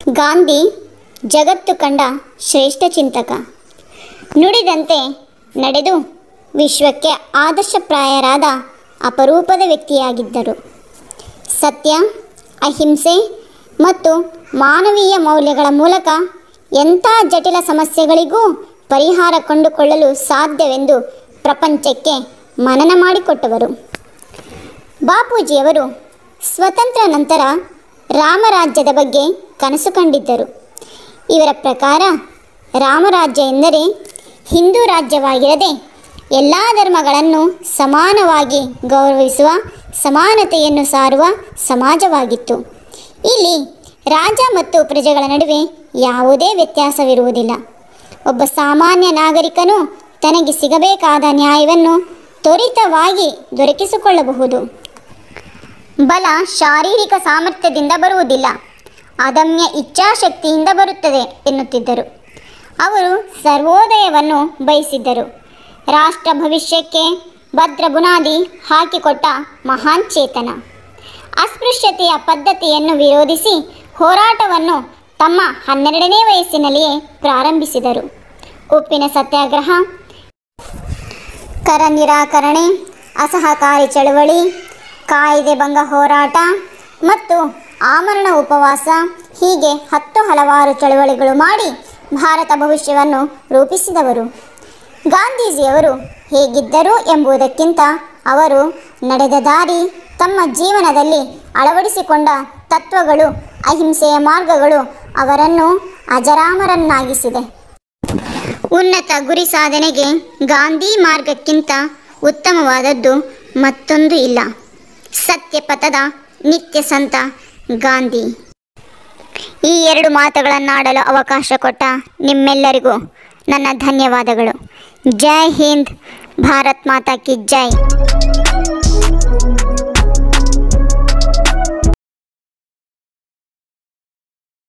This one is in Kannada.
ಗಾಂಧಿ ಜಗತ್ತು ಕಂಡ ಶ್ರೇಷ್ಠ ಚಿಂತಕ ನುಡಿದಂತೆ ನಡೆದು ವಿಶ್ವಕ್ಕೆ ಆದರ್ಶಪ್ರಾಯರಾದ ಅಪರೂಪದ ವ್ಯಕ್ತಿಯಾಗಿದ್ದರು ಸತ್ಯ ಅಹಿಂಸೆ ಮತ್ತು ಮಾನವೀಯ ಮೌಲ್ಯಗಳ ಮೂಲಕ ಎಂಥ ಜಟಿಲ ಸಮಸ್ಯೆಗಳಿಗೂ ಪರಿಹಾರ ಕಂಡುಕೊಳ್ಳಲು ಸಾಧ್ಯವೆಂದು ಪ್ರಪಂಚಕ್ಕೆ ಮನನ ಮಾಡಿಕೊಟ್ಟವರು ಬಾಪೂಜಿಯವರು ಸ್ವತಂತ್ರ ನಂತರ ರಾಮರಾಜ್ಯದ ಬಗ್ಗೆ ಕನಸು ಕಂಡಿದ್ದರು ಇವರ ಪ್ರಕಾರ ರಾಮರಾಜ್ಯ ಎಂದರೆ ಹಿಂದೂ ರಾಜ್ಯವಾಗಿರದೆ ಎಲ್ಲ ಧರ್ಮಗಳನ್ನು ಸಮಾನವಾಗಿ ಗೌರವಿಸುವ ಸಮಾನತೆಯನ್ನು ಸಾರುವ ಸಮಾಜವಾಗಿತ್ತು ಇಲ್ಲಿ ರಾಜ ಮತ್ತು ಪ್ರಜೆಗಳ ನಡುವೆ ಯಾವುದೇ ವ್ಯತ್ಯಾಸವಿರುವುದಿಲ್ಲ ಒಬ್ಬ ಸಾಮಾನ್ಯ ನಾಗರಿಕನು ತನಗೆ ಸಿಗಬೇಕಾದ ನ್ಯಾಯವನ್ನು ತ್ವರಿತವಾಗಿ ದೊರಕಿಸಿಕೊಳ್ಳಬಹುದು ಬಲ ಶಾರೀರಿಕ ಸಾಮರ್ಥ್ಯದಿಂದ ಬರುವುದಿಲ್ಲ ಅದಮ್ಯ ಇಚ್ಛಾಶಕ್ತಿಯಿಂದ ಬರುತ್ತದೆ ಎನ್ನುತ್ತಿದ್ದರು ಅವರು ಸರ್ವೋದಯವನ್ನು ಬಯಸಿದ್ದರು ರಾಷ್ಟ್ರ ಭವಿಷ್ಯಕ್ಕೆ ಭದ್ರ ಬುನಾದಿ ಹಾಕಿಕೊಟ್ಟ ಮಹಾನ್ ಚೇತನ ಅಸ್ಪೃಶ್ಯತೆಯ ಪದ್ಧತಿಯನ್ನು ವಿರೋಧಿಸಿ ಹೋರಾಟವನ್ನು ತಮ್ಮ ಹನ್ನೆರಡನೇ ವಯಸ್ಸಿನಲ್ಲಿಯೇ ಪ್ರಾರಂಭಿಸಿದರು ಉಪ್ಪಿನ ಸತ್ಯಾಗ್ರಹ ಕರ ನಿರಾಕರಣೆ ಅಸಹಕಾರಿ ಚಳವಳಿ ಕಾಯ್ದೆ ಭಂಗ ಹೋರಾಟ ಮತ್ತು ಆಮರಣ ಉಪವಾಸ ಹೀಗೆ ಹತ್ತು ಹಲವಾರು ಚಳವಳಿಗಳು ಮಾಡಿ ಭಾರತ ಭವಿಷ್ಯವನ್ನು ರೂಪಿಸಿದವರು ಗಾಂಧೀಜಿಯವರು ಹೇಗಿದ್ದರು ಎಂಬುದಕ್ಕಿಂತ ಅವರು ನಡೆದ ದಾರಿ ತಮ್ಮ ಜೀವನದಲ್ಲಿ ಅಳವಡಿಸಿಕೊಂಡ ತತ್ವಗಳು ಅಹಿಂಸೆಯ ಮಾರ್ಗಗಳು ಅವರನ್ನು ಅಜರಾಮರನ್ನಾಗಿಸಿದೆ ಉನ್ನತ ಗುರಿ ಸಾಧನೆಗೆ ಗಾಂಧಿ ಮಾರ್ಗಕ್ಕಿಂತ ಉತ್ತಮವಾದದ್ದು ಮತ್ತೊಂದು ಇಲ್ಲ ಸತ್ಯಪಥದ ನಿತ್ಯ ಸಂತ ಗಾಂಧಿ ಈ ಎರಡು ಮಾತುಗಳನ್ನಾಡಲು ಅವಕಾಶ ಕೊಟ್ಟ ನಿಮ್ಮೆಲ್ಲರಿಗೂ ನನ್ನ ಧನ್ಯವಾದಗಳು ಜೈ ಹಿಂದ್ ಭಾರತ್ ಮಾತಾ ಕಿ ಜೈ